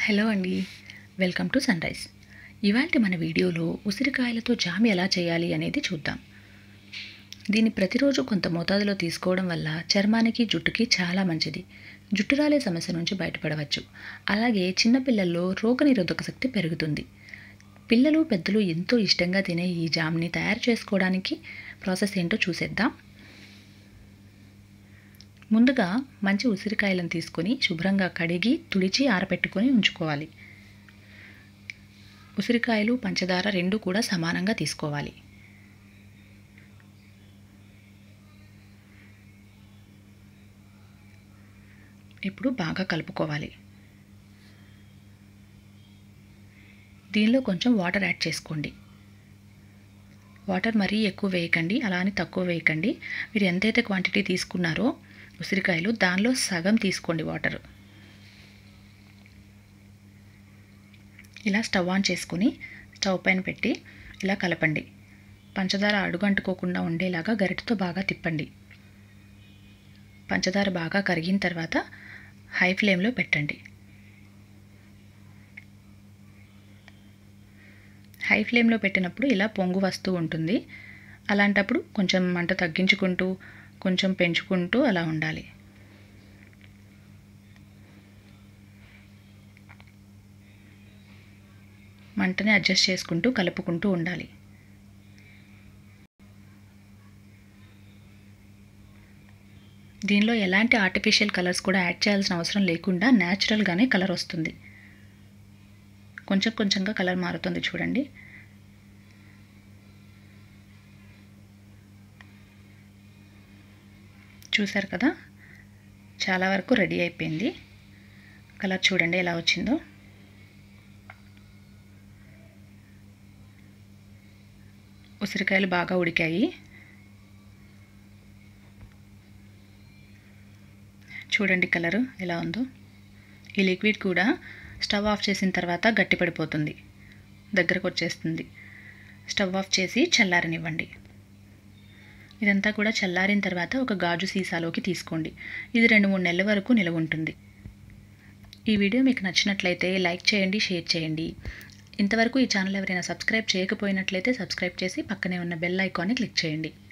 hello అండి welcome to sun rise ఇవాళ మన వీడియోలో ఉసిరికాయలతో జామ్ ఎలా చేయాలి అనేది చూద్దాం దీన్ని ప్రతిరోజు కొంత మోతాదులో తీసుకోవడం వల్ల చర్మానికి జుట్టుకి చాలా మంచిది జుట్టు రాలే సమస్య నుంచి బయటపడవచ్చు అలాగే చిన్నపిల్లల్లో రోగనిరోధక శక్తి పెరుగుతుంది పిల్లలు పెద్దలు ఎంతో ఇష్టంగా తినే ఈ జామ్ని తయారు చేసుకోవడానికి ప్రాసెస్ ఏంటో చూసేద్దాం ముందుగా మంచి ఉసిరికాయలను తీసుకొని శుభ్రంగా కడిగి తుడిచి ఆరబెట్టుకొని ఉంచుకోవాలి ఉసిరికాయలు పంచదార రెండు కూడా సమానంగా తీసుకోవాలి ఇప్పుడు బాగా కలుపుకోవాలి దీనిలో కొంచెం వాటర్ యాడ్ చేసుకోండి వాటర్ మరీ ఎక్కువ వేయకండి అలా అని తక్కువ వేయకండి మీరు ఎంతైతే క్వాంటిటీ తీసుకున్నారో ఉసిరికాయలు దానిలో సగం తీసుకోండి వాటర్ ఇలా స్టవ్ ఆన్ చేసుకుని స్టవ్ పైన పెట్టి ఇలా కలపండి పంచదార అడుగంటుకోకుండా ఉండేలాగా గరిటతో బాగా తిప్పండి పంచదార బాగా కరిగిన తర్వాత హై ఫ్లేమ్లో పెట్టండి హై ఫ్లేమ్లో పెట్టినప్పుడు ఇలా పొంగు వస్తూ ఉంటుంది అలాంటప్పుడు కొంచెం మంట తగ్గించుకుంటూ కొంచెం పెంచుకుంటూ అలా ఉండాలి మంటని అడ్జస్ట్ చేసుకుంటూ కలుపుకుంటూ ఉండాలి దీనిలో ఎలాంటి ఆర్టిఫిషియల్ కలర్స్ కూడా యాడ్ చేయాల్సిన అవసరం లేకుండా న్యాచురల్గానే కలర్ వస్తుంది కొంచెం కొంచెంగా కలర్ మారుతుంది చూడండి చూసారు కదా చాలా వరకు రెడీ అయిపోయింది కలర్ చూడండి ఎలా వచ్చిందో ఉసిరికాయలు బాగా ఉడికాయి చూడండి కలరు ఎలా ఉందో ఈ లిక్విడ్ కూడా స్టవ్ ఆఫ్ చేసిన తర్వాత గట్టిపడిపోతుంది దగ్గరకు వచ్చేస్తుంది స్టవ్ ఆఫ్ చేసి చల్లారనివ్వండి ఇదంతా కూడా చల్లారిన తర్వాత ఒక గాజు సీసాలోకి తీసుకోండి ఇది రెండు మూడు నెలల వరకు నిలవ ఉంటుంది ఈ వీడియో మీకు నచ్చినట్లయితే లైక్ చేయండి షేర్ చేయండి ఇంతవరకు ఈ ఛానల్ ఎవరైనా సబ్స్క్రైబ్ చేయకపోయినట్లయితే సబ్స్క్రైబ్ చేసి పక్కనే ఉన్న బెల్ ఐకాన్ని క్లిక్ చేయండి